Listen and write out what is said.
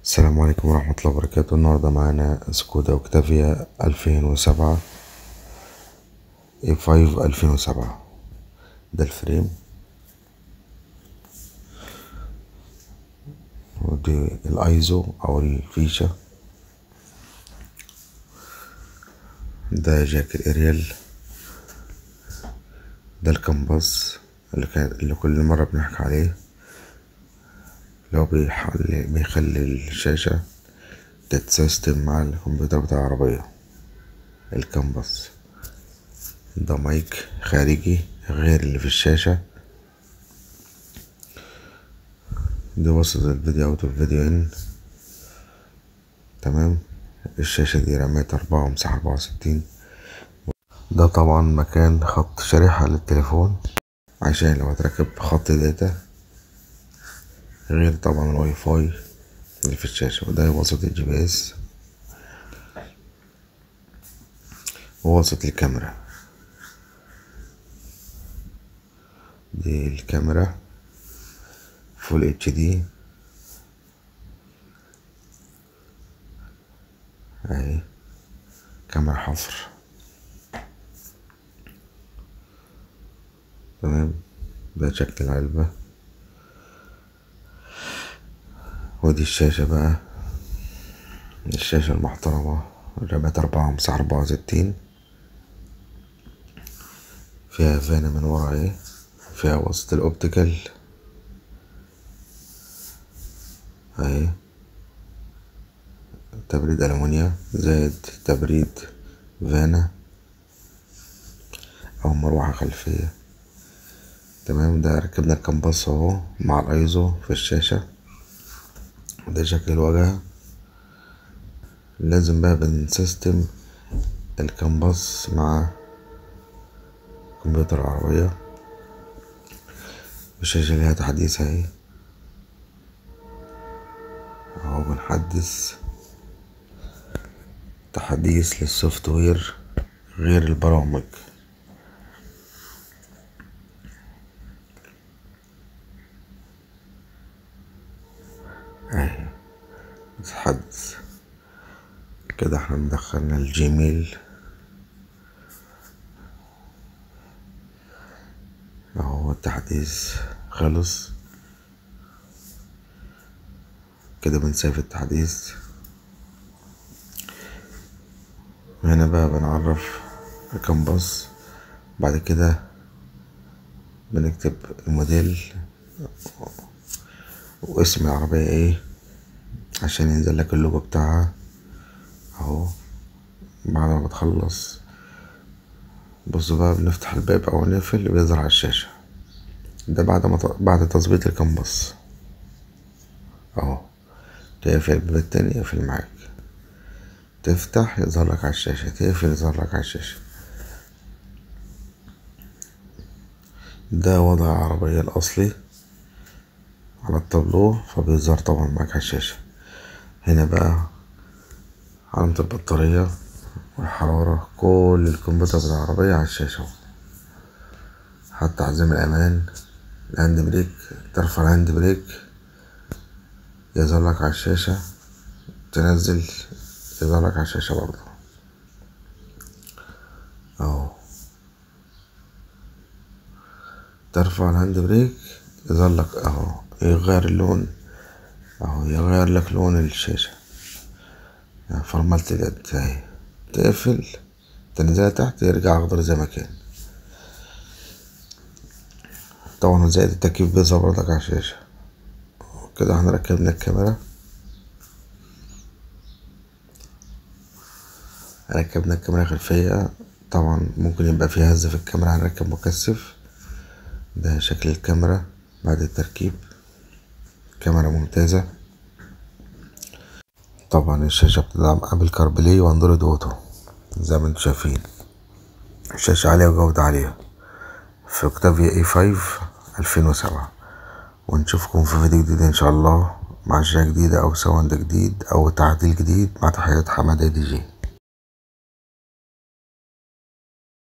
السلام عليكم ورحمة الله وبركاته النهاردة معانا سكودا اوكتافيا ألفين وسبعة اي فايف ألفين وسبعة ده الفريم ودي الايزو او الفيشة ده جاك الاريال ده الكمباس اللي كان اللي كل مرة بنحكي عليه اللي هو بيحل بيخلي الشاشة تتسيستم مع الكمبيوتر بتاع العربية الكامبس ده مايك خارجي غير اللي في الشاشة دي وسط الفيديو اوت والفيديو ان تمام الشاشة دي رامات أربعة ومساحة أربعة وستين ده طبعا مكان خط شريحة للتليفون عشان لو هتركب خط داتا غير طبعا الواي فاي اللي في الشاشة وده وسط الجي بي اس ووسط الكاميرا دي الكاميرا فول اتش دي اهي كاميرا حفر تمام ده شكل العلبة ودي الشاشة بقى الشاشة المحترمة رامات أربعة ومساحة أربعة وستين فيها فانا من ورا ايه فيها وسط الأوبتيكال اهي تبريد ألمونيا زائد تبريد فانا أو مروحة خلفية تمام ده ركبنا الكمباس اهو مع الايزو في الشاشة ده شكل الواجهة لازم بقى بنسيستم الكمباس مع كمبيوتر العربية الشاشة ليها تحديث اهي اهو بنحدث تحديث للسوفت وير غير البرامج اهي بتحدث كده احنا مدخلنا الجيميل اهو التحديث خلص كده بنسيف التحديث هنا بقى بنعرف الكمباس بعد كده بنكتب الموديل واسم العربية ايه عشان ينزل لك اللوجو بتاعها اهو بعد ما بتخلص بصوا بقى بنفتح الباب او نقفل بيظهر على الشاشة ده بعد ما ت... بعد تظبيط الكمباس اهو تقفل الباب التاني يقفل معاك تفتح يظهر لك على الشاشة تقفل يظهر لك على الشاشة ده وضع العربية الأصلي على التابلو فبيظهر طبعا معاك على الشاشة هنا بقى علامة البطارية والحرارة كل الكمبيوتر بتاع العربية على الشاشة حتى عزيم الأمان الهاند بريك ترفع الهاند بريك يظهر لك على الشاشة تنزل يظهر لك على الشاشة برضه اهو ترفع الهاند بريك يظهر لك اهو يغير اللون اهو يغير لك لون الشاشة يعني فرملت اليد اهي تقفل تنزلها تحت يرجع اخضر زي ما كان طبعا زائد التكييف بيظهر برضك على الشاشة كده احنا ركبنا الكاميرا ركبنا الكاميرا خلفية طبعا ممكن يبقى فيها هز في الكاميرا هنركب مكثف ده شكل الكاميرا بعد التركيب كاميرا ممتازة طبعا الشاشة بتدعم ابل كاربلاي واندرويد اوتو زي ما انتم شايفين الشاشة عالية وجودة عالية في اوكتافيا اي فايف الفين وسبعة ونشوفكم في فيديو جديد ان شاء الله مع شاشة جديدة او ساوند جديد او تعديل جديد مع تحيات حمادة دي جي